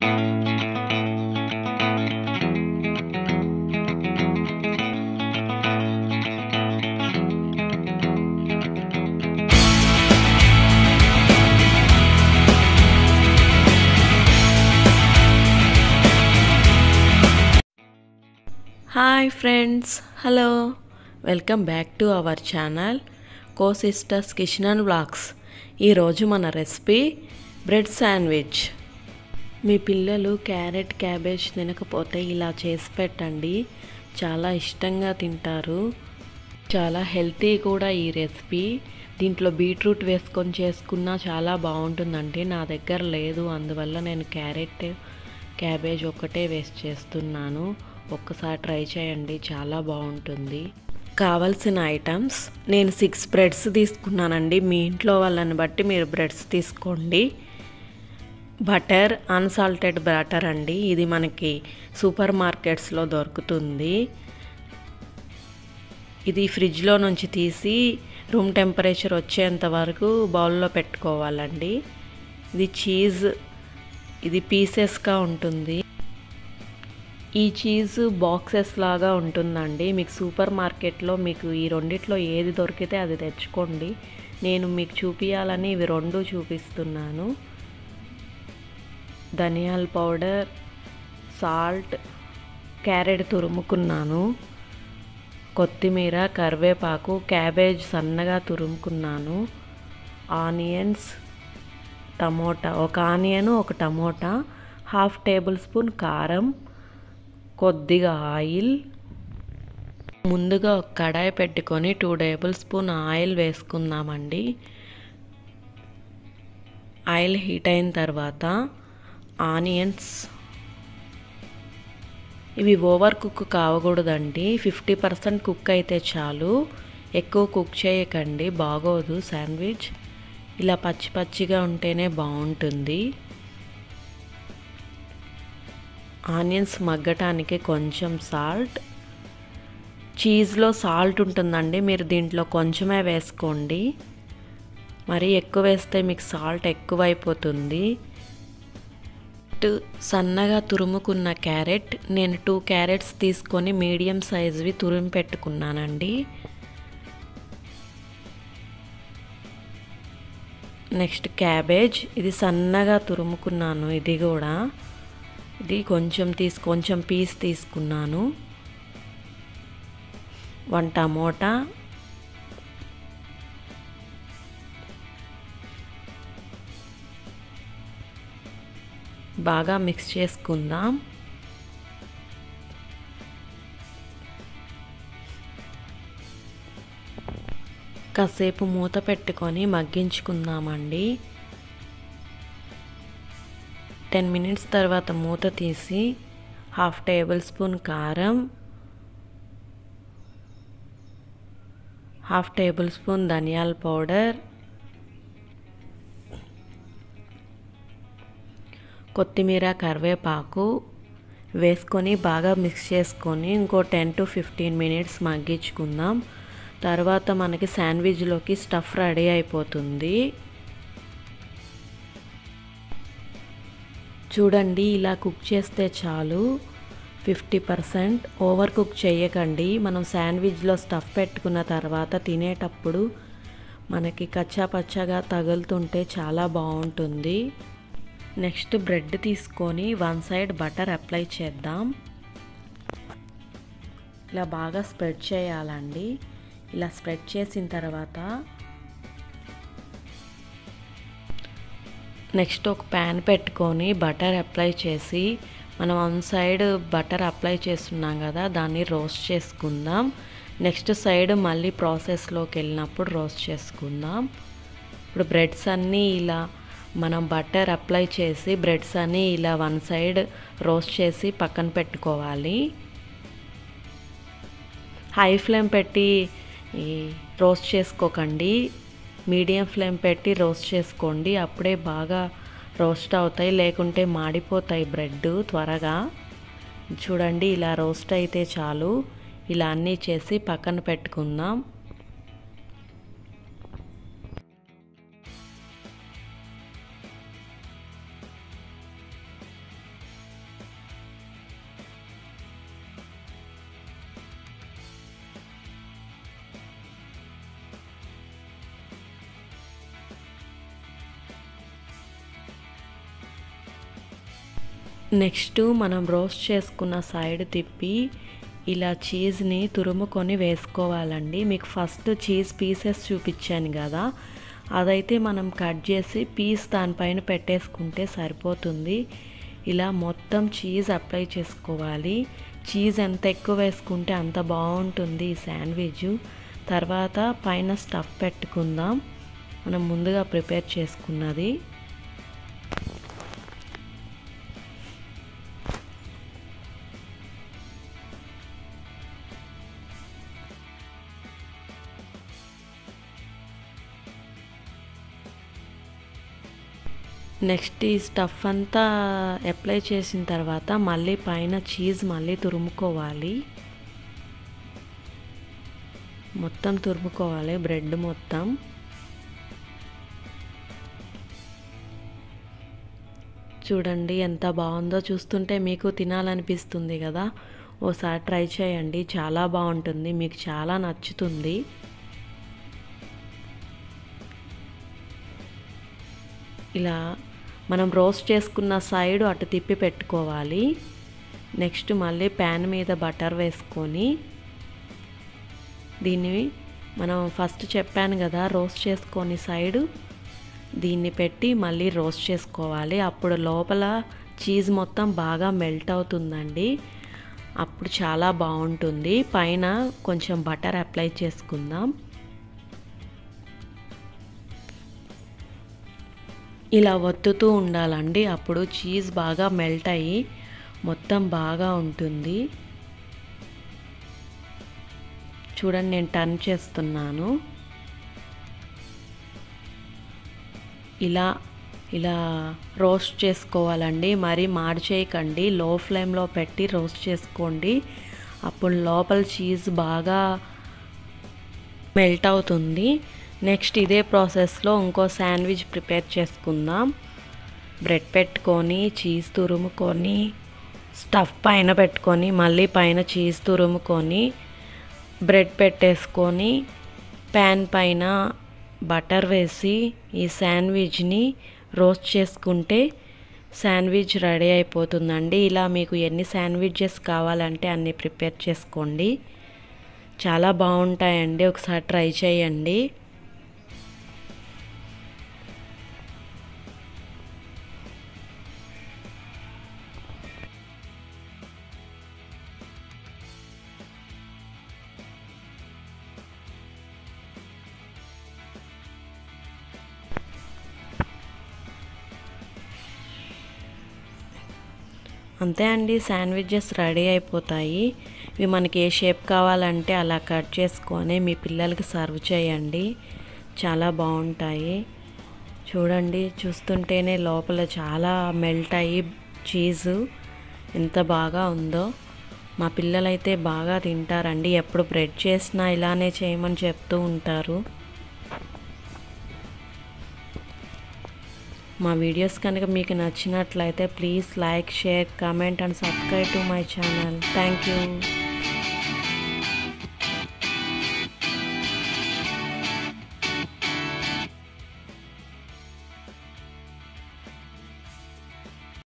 hi friends hello welcome back to our channel co sisters kitchen and blogs ఈరోజు మన recipe bread sandwich మీ పిల్లలు carrot cabbage తినకపోతే ఇలా చేసి పెట్టండి చాలా ఇష్టంగా తింటారు చాలా హెల్తీ కూడా ఈ రెసిపీ దీంట్లో బీట్రూట్ వేసుకొని చేసుకున్నా చాలా బాగుంటుందండి నా దగ్గర లేదు అందువల్ల నేను క్యారెట్ క్యాబేజ్ ఒక్కటే వేస్ట్ చేస్తున్నాను ఒక్కసారి ట్రై చేయండి చాలా బాగుంటుంది కావలసిన ఐటమ్స్ నేను సిక్స్ బ్రెడ్స్ తీసుకున్నానండి మీ ఇంట్లో వాళ్ళని బట్టి మీరు బ్రెడ్స్ తీసుకోండి బటర్ అన్సాల్టెడ్ బటర్ అండి ఇది మనకి సూపర్ మార్కెట్స్లో దొరుకుతుంది ఇది ఫ్రిడ్జ్లో నుంచి తీసి రూమ్ టెంపరేచర్ వచ్చేంత వరకు బౌల్లో పెట్టుకోవాలండి ఇది చీజ్ ఇది పీసెస్గా ఉంటుంది ఈ చీజ్ బాక్సెస్ లాగా ఉంటుందండి మీకు సూపర్ మార్కెట్లో మీకు ఈ రెండిట్లో ఏది దొరికితే అది తెచ్చుకోండి నేను మీకు చూపించాలని ఇవి రెండు చూపిస్తున్నాను ధనియాల పౌడర్ సాల్ట్ క్యారెట్ తురుముకున్నాను కొత్తిమీర కరివేపాకు క్యాబేజ్ సన్నగా తురుముకున్నాను ఆనియన్స్ టమోటా ఒక ఆనియన్ ఒక టమోటా హాఫ్ టేబుల్ స్పూన్ కారం కొద్దిగా ఆయిల్ ముందుగా ఒక కడాయి పెట్టుకొని టూ టేబుల్ స్పూన్ ఆయిల్ వేసుకుందామండి ఆయిల్ హీట్ అయిన తర్వాత ఆనియన్స్ ఇవి ఓవర్ కుక్ కావకూడదండి ఫిఫ్టీ పర్సెంట్ కుక్ అయితే చాలు ఎక్కువ కుక్ చేయకండి బాగోదు శాండ్విచ్ ఇలా పచ్చి పచ్చిగా ఉంటేనే బాగుంటుంది ఆనియన్స్ మగ్గటానికి కొంచెం సాల్ట్ చీజ్లో సాల్ట్ ఉంటుందండి మీరు దీంట్లో కొంచెమే వేసుకోండి మరి ఎక్కువ వేస్తే మీకు సాల్ట్ ఎక్కువైపోతుంది సన్నగా తురుముకున్న క్యారెట్ నేను టూ క్యారెట్స్ తీసుకొని మీడియం సైజువి తురిమి పెట్టుకున్నానండి నెక్స్ట్ క్యాబేజ్ ఇది సన్నగా తురుముకున్నాను ఇది కూడా ఇది కొంచెం తీసు కొంచెం పీస్ తీసుకున్నాను వన్ టమోటా బాగా మిక్స్ చేసుకుందాం కాసేపు మూత పెట్టుకొని మగ్గించుకుందామండి టెన్ మినిట్స్ తర్వాత మూత తీసి హాఫ్ టేబుల్ స్పూన్ కారం హాఫ్ టేబుల్ స్పూన్ ధనియాల పౌడర్ కొత్తిమీర కరివేపాకు వేసుకొని బాగా మిక్స్ చేసుకొని ఇంకో టెన్ టు ఫిఫ్టీన్ మినిట్స్ మగ్గించుకుందాం తర్వాత మనకి శాండ్విచ్లోకి స్టఫ్ రెడీ అయిపోతుంది చూడండి ఇలా కుక్ చేస్తే చాలు ఫిఫ్టీ పర్సెంట్ ఓవర్ కుక్ చేయకండి మనం శాండ్విచ్లో స్టఫ్ పెట్టుకున్న తర్వాత తినేటప్పుడు మనకి కచ్చా పచ్చగా తగులుతుంటే చాలా బాగుంటుంది నెక్స్ట్ బ్రెడ్ తీసుకొని వన్ సైడ్ బటర్ అప్లై చేద్దాం ఇలా బాగా స్ప్రెడ్ చేయాలండి ఇలా స్ప్రెడ్ చేసిన తర్వాత నెక్స్ట్ ఒక ప్యాన్ పెట్టుకొని బటర్ అప్లై చేసి మనం వన్ సైడ్ బటర్ అప్లై చేస్తున్నాం కదా దాన్ని రోస్ట్ చేసుకుందాం నెక్స్ట్ సైడ్ మళ్ళీ ప్రాసెస్లోకి వెళ్ళినప్పుడు రోస్ట్ చేసుకుందాం ఇప్పుడు బ్రెడ్స్ అన్నీ ఇలా మనం బటర్ అప్లై చేసి బ్రెడ్స్ అన్నీ ఇలా వన్ సైడ్ రోస్ట్ చేసి పక్కన పెట్టుకోవాలి హై ఫ్లేమ్ పెట్టి రోస్ట్ చేసుకోకండి మీడియం ఫ్లేమ్ పెట్టి రోస్ట్ చేసుకోండి అప్పుడే బాగా రోస్ట్ అవుతాయి లేకుంటే మాడిపోతాయి బ్రెడ్ త్వరగా చూడండి ఇలా రోస్ట్ అయితే చాలు ఇలా అన్నీ చేసి పక్కన పెట్టుకుందాం నెక్స్ట్ మనం రోస్ట్ చేసుకున్న సైడ్ తిప్పి ఇలా చీజ్ని తురుముకొని వేసుకోవాలండి మీకు ఫస్ట్ చీజ్ పీసెస్ చూపించాను కదా అదైతే మనం కట్ చేసి పీస్ దానిపైన పెట్టేసుకుంటే సరిపోతుంది ఇలా మొత్తం చీజ్ అప్లై చేసుకోవాలి చీజ్ ఎంత ఎక్కువ వేసుకుంటే అంత బాగుంటుంది ఈ శాండ్విచ్ తర్వాత పైన స్టఫ్ పెట్టుకుందాం మనం ముందుగా ప్రిపేర్ చేసుకున్నది నెక్స్ట్ ఈ స్టఫ్ అంతా అప్లై చేసిన తర్వాత మళ్ళీ పైన చీజ్ మళ్ళీ తురుముకోవాలి మొత్తం తురుముకోవాలి బ్రెడ్ మొత్తం చూడండి ఎంత బాగుందో చూస్తుంటే మీకు తినాలనిపిస్తుంది కదా ఓసారి ట్రై చేయండి చాలా బాగుంటుంది మీకు చాలా నచ్చుతుంది ఇలా మనం రోస్ట్ చేసుకున్న సైడ్ అటు తిప్పి పెట్టుకోవాలి నెక్స్ట్ మళ్ళీ ప్యాన్ మీద బటర్ వేసుకొని దీన్ని మనం ఫస్ట్ చెప్పాను కదా రోస్ట్ చేసుకొని సైడు దీన్ని పెట్టి మళ్ళీ రోస్ట్ చేసుకోవాలి అప్పుడు లోపల చీజ్ మొత్తం బాగా మెల్ట్ అవుతుందండి అప్పుడు చాలా బాగుంటుంది పైన కొంచెం బటర్ అప్లై చేసుకుందాం ఇలా ఒత్తుతూ ఉండాలండి అప్పుడు చీజ్ బాగా మెల్ట్ అయ్యి మొత్తం బాగా ఉంటుంది చూడండి నేను టర్న్ చేస్తున్నాను ఇలా ఇలా రోస్ట్ చేసుకోవాలండి మరీ మార్చేయకండి లో ఫ్లేమ్లో పెట్టి రోస్ట్ చేసుకోండి అప్పుడు లోపల చీజ్ బాగా మెల్ట్ అవుతుంది నెక్స్ట్ ఇదే ప్రాసెస్లో ఇంకో శాండ్విచ్ ప్రిపేర్ చేసుకుందాం బ్రెడ్ పెట్టుకొని చీజ్ తురుముకొని స్టఫ్ పైన పెట్టుకొని మళ్ళీ పైన చీజ్ తురుముకొని బ్రెడ్ పెట్టేసుకొని ప్యాన్ పైన బటర్ వేసి ఈ శాండ్విచ్ని రోస్ట్ చేసుకుంటే శాండ్విచ్ రెడీ అయిపోతుందండి ఇలా మీకు ఎన్ని శాండ్విచెస్ కావాలంటే అన్ని ప్రిపేర్ చేసుకోండి చాలా బాగుంటాయండి ఒకసారి ట్రై చేయండి అంతే అండి శాండ్విచెస్ రెడీ అయిపోతాయి ఇవి మనకి ఏ షేప్ కావాలంటే అలా కట్ చేసుకొని మీ పిల్లలకి సర్వ్ చేయండి చాలా బాగుంటాయి చూడండి చూస్తుంటేనే లోపల చాలా మెల్ట్ అయ్యి చీజు ఎంత బాగా ఉందో మా పిల్లలైతే బాగా తింటారండి ఎప్పుడు బ్రెడ్ చేసినా ఇలానే చేయమని చెప్తూ ఉంటారు మా వీడియోస్ కనుక మీకు నచ్చినట్లయితే please like share comment and subscribe to my channel thank you